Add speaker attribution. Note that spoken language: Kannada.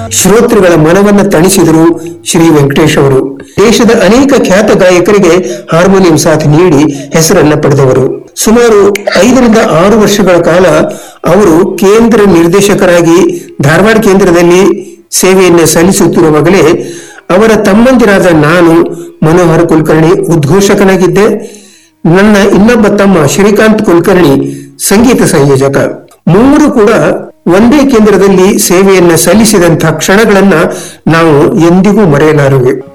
Speaker 1: ಶ್ರೋತೃಗಳ ಮನವನ್ನ ತಣಿಸಿದರು ಶ್ರೀ ವೆಂಕಟೇಶ್ ಅವರು ದೇಶದ ಅನೇಕ ಖ್ಯಾತ ಗಾಯಕರಿಗೆ ಹಾರ್ಮೋನಿಯಂ ಸಾಥ್ ನೀಡಿ ಹೆಸರನ್ನ ಪಡೆದವರು ಸುಮಾರು ಐದರಿಂದ ಆರು ವರ್ಷಗಳ ಕಾಲ ಅವರು ಕೇಂದ್ರ ನಿರ್ದೇಶಕರಾಗಿ ಧಾರವಾಡ ಕೇಂದ್ರದಲ್ಲಿ ಸೇವೆಯನ್ನು ಸಲ್ಲಿಸುತ್ತಿರುವಾಗಲೇ ಅವರ ತಮ್ಮಂದಿರಾದ ನಾನು ಮನೋಹರ್ ಕುಲಕರ್ಣಿ ಉದ್ಘೋಷಕನಾಗಿದ್ದೆ ನನ್ನ ಇನ್ನೊಬ್ಬ ತಮ್ಮ ಶ್ರೀಕಾಂತ್ ಕುಲಕರ್ಣಿ ಸಂಗೀತ ಸಂಯೋಜಕ ಮೂವರು ಕೂಡ ಒಂದೇ ಕೇಂದ್ರದಲ್ಲಿ ಸೇವೆಯನ್ನ ಸಲ್ಲಿಸಿದಂತಹ ಕ್ಷಣಗಳನ್ನ ನಾವು ಎಂದಿಗೂ ಮರೆಯಲಾರವೆ